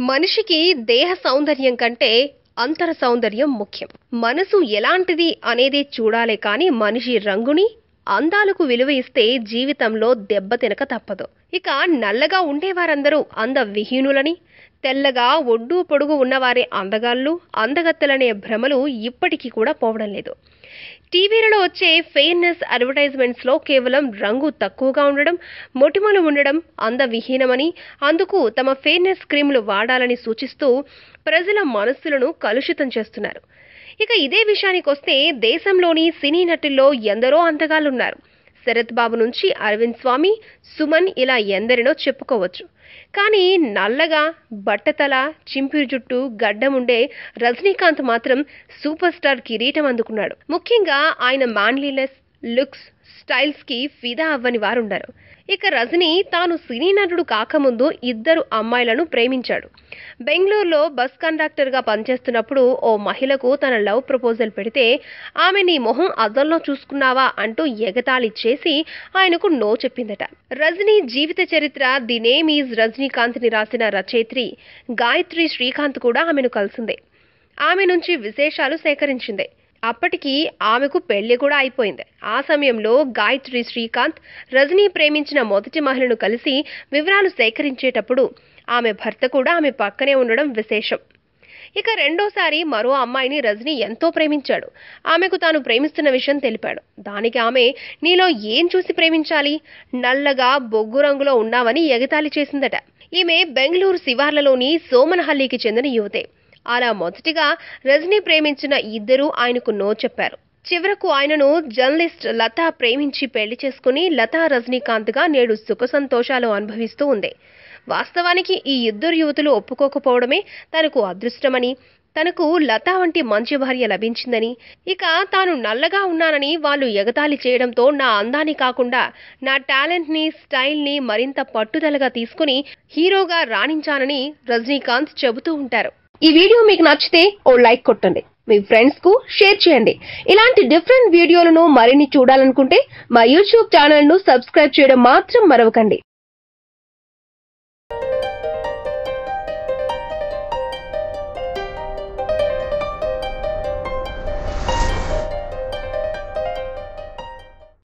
మనిషికి దేహ సౌందర్యం కంటే అంతర సౌందర్యం ముఖ్యం మనసు ఎలాంటిది అనేది చూడాలే కానీ మనిషి రంగుని అందాలకు విలువ ఇస్తే జీవితంలో దెబ్బతినక తప్పదు ఇక నల్లగా ఉండేవారందరూ అంద విహీనులని తెల్లగా ఒడ్డు పొడుగు ఉన్నవారే అందగాళ్ళు అందగత్తెలనే భ్రమలు ఇప్పటికీ కూడా పోవడం లేదు టీవీలలో వచ్చే ఫెయిర్నెస్ అడ్వర్టైజ్మెంట్స్ లో కేవలం రంగు తక్కువగా ఉండడం మొటిమలు ఉండడం అందవిహీనమని అందుకు తమ ఫెయిర్నెస్ క్రీములు వాడాలని సూచిస్తూ ప్రజల మనస్సులను కలుషితం చేస్తున్నారు ఇక ఇదే విషయానికి వస్తే దేశంలోని సినీ నటుల్లో ఎందరో అందగాళ్ళున్నారు శరత్ బాబు నుంచి అరవింద్ స్వామి సుమన్ ఇలా ఎందరినో చెప్పుకోవచ్చు కానీ నల్లగా బట్టతల చింపిరి జుట్టు గడ్డం ఉండే రజనీకాంత్ మాత్రం సూపర్ స్టార్ కిరీటం అందుకున్నాడు ముఖ్యంగా ఆయన మ్యాన్లీనెస్ లుక్స్ స్టైల్స్ కి ఫిదా అవ్వని వారుండరు ఇక రజనీ తాను సినీ నటుడు కాకముందు ఇద్దరు అమ్మాయిలను ప్రేమించాడు బెంగళూరులో బస్ కండక్టర్ గా పనిచేస్తున్నప్పుడు ఓ మహిళకు తన లవ్ ప్రపోజల్ పెడితే ఆమె నీ మొహం అద్దంలో చూసుకున్నావా అంటూ ఎగతాళి చేసి ఆయనకు నో చెప్పిందట రజనీ జీవిత చరిత్ర ది నేమ్ ఈజ్ రజనీకాంత్ ని రాసిన రచయిత్రి గాయత్రి శ్రీకాంత్ కూడా ఆమెను కలిసిందే ఆమె నుంచి విశేషాలు సేకరించింది అప్పటికి ఆమెకు పెళ్లి కూడా అయిపోయింది ఆ సమయంలో గాయత్రి శ్రీకాంత్ రజనీ ప్రేమించిన మొదటి మహిళను కలిసి వివరాలు సేకరించేటప్పుడు ఆమె భర్త కూడా ఆమె పక్కనే ఉండడం విశేషం ఇక రెండోసారి మరో అమ్మాయిని రజనీ ఎంతో ప్రేమించాడు ఆమెకు తాను ప్రేమిస్తున్న విషయం తెలిపాడు దానికి ఆమె నీలో ఏం చూసి ప్రేమించాలి నల్లగా బొగ్గు రంగులో ఉన్నావని ఎగతాళి చేసిందట ఈమె బెంగళూరు శివార్లలోని సోమనహల్లికి చెందిన యువతే అలా మొదటిగా రజనీ ప్రేమించిన ఇద్దరూ ఆయనకు నో చెప్పారు చివరకు ఆయనను జర్నలిస్ట్ లతా ప్రేమించి పెళ్లి చేసుకుని లతా రజనీకాంత్గా నేడు సుఖ సంతోషాలు అనుభవిస్తూ ఉంది వాస్తవానికి ఈ ఇద్దరు యువతులు ఒప్పుకోకపోవడమే తనకు అదృష్టమని తనకు లతా వంటి మంచి భార్య లభించిందని ఇక తాను నల్లగా ఉన్నానని వాళ్ళు ఎగతాళి చేయడంతో నా అందాన్ని కాకుండా నా టాలెంట్ని స్టైల్ని మరింత పట్టుదలగా తీసుకుని హీరోగా రాణించానని రజనీకాంత్ చెబుతూ ఉంటారు ఈ వీడియో మీకు నచ్చితే ఓ లైక్ కొట్టండి మీ ఫ్రెండ్స్ కు షేర్ చేయండి ఇలాంటి డిఫరెంట్ వీడియోలను మరిన్ని చూడాలనుకుంటే మా యూట్యూబ్ ఛానల్ ను సబ్స్క్రైబ్ చేయడం మాత్రం మరవకండి